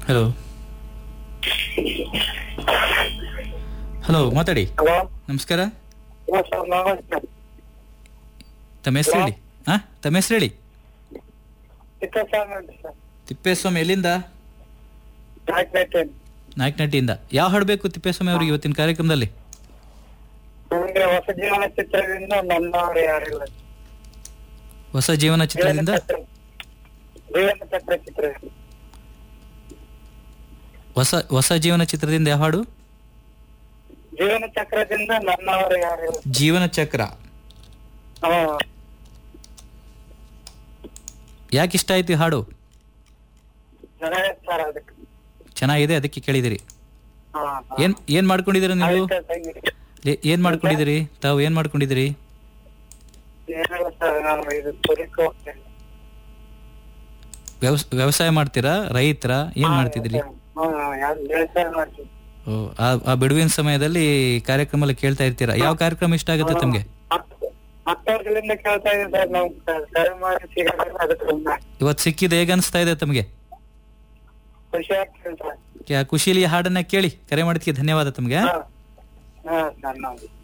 hello hello ಮಾತಾಡಿ hello ನಮಸ್ಕಾರ sir ನಮಸ್ತೆ ತಮ್ಮ ಹೆಸರು ಹೇಳಿ ಹಾ ತಮ್ಮ ಹೆಸರು ಹೇಳಿ ಚಿಕ್ಕಸ್ವಾಮಿ ಅಂತ ಸರ್ ತಿಪ್ಪೇಸ್ವಾಮಿ ಎಲ್ಲಿಂದ ನಾಲ್ಕನೇಟೇನು ನಾಯಕನಹಟ್ಟಿಯಿಂದ ಯಾವ ಹಾಡು ಬೇಕು ತಿಪ್ಪೇಸ್ವಾಮಿ ಅವ್ರಿಗೆ ಇವತ್ತಿನ ಕಾರ್ಯಕ್ರಮದಲ್ಲಿ ನನಗೆ ಹೊಸ ಜೀವನ ಚಿತ್ರದಿಂದ ನನ್ನವರು ಯಾರಿಲ್ಲ ಹೊಸ ಜೀವನ ಚಿತ್ರದಿಂದ ಜೀವನ ಚಕ್ರ ಚಿತ್ರ ಹೊಸ ಹೊಸ ಜೀವನ ಚಿತ್ರದಿಂದ ಯಾವ ಹಾಡು ಜೀವನ ಚಕ್ರದಿಂದ ನನ್ನವರು ಯಾರಿಲ್ಲ ಜೀವನ ಚಕ್ರ ಹಾ ಯಾಕೆ ಇಷ್ಟ ಆಯ್ತು ಈ ಹಾಡು ನನಗೆ ಸರ್ ಅದಕ್ಕೆ ಚೆನ್ನಾಗಿದೆ ಅದಕ್ಕೆ ಕೇಳಿದಿರಿ ಹಾ ಏನ್ ಏನ್ ಮಾಡ್ಕೊಂಡಿದ್ದೀರಾ ನೀವು ಏ- ಏನ್ ಮಾಡ್ಕೊಂಡಿದ್ದೀರಿ ತಾವು ಏನ್ ಮಾಡ್ಕೊಂಡಿದ್ದೀರಿ ಏನಿಲ್ಲ ಸರ್ ನಾನು ಇದು ತುರಿಕೆ ಹೋಗ್ತೇನೆ ವ್ಯವಸ್ ವ್ಯವಸಾಯ ಮಾಡ್ತೀರಾ ರೈತರ ಏನ್ ಮಾಡ್ತಿದ್ದೀರಿ ಹಾ ಯಾರು ವ್ಯವಸಾಯ ಮಾಡ್ತೀನಿ ಓ, ಆ ಆ ಬಿಡುವಿನ ಸಮಯದಲ್ಲಿ ಕಾರ್ಯಕ್ರಮ ಎಲ್ಲ ಕೇಳ್ತಾ ಇರ್ತೀರಾ ಯಾವ ಕಾರ್ಯಕ್ರಮ ಇಷ್ಟ ಆಗುತ್ತೆ ತಮ್ಗೆ ಹತ್ತು ವರ್ಷಗಳಿಂದ ಕೇಳ್ತಾ ಇದ್ದೀನಿ ಸರ್ ನಾವು ಕರೆ ಮಾಡಿ ಸಿಗಲ್ಲ ಅದಕ್ಕೆ ಸುಮ್ನೆ ಇವತ್ತು ಸಿಕ್ಕಿದ ಹೇಗೆ ಅನಿಸ್ತಾ ಇದೆ ತಮಗೆ ಖುಷಿ ಆಗ್ತದೆ ಸರ್ ಆ ಖುಷಿಲಿ ಈ ಹಾಡನ್ನ ಕೇಳಿ ಕರೆ ಮಾಡಿದ್ಕೆ ಧನ್ಯವಾದ ತಮಗೆ ಹಾ ಹಾ ಸರ್ ನಾವು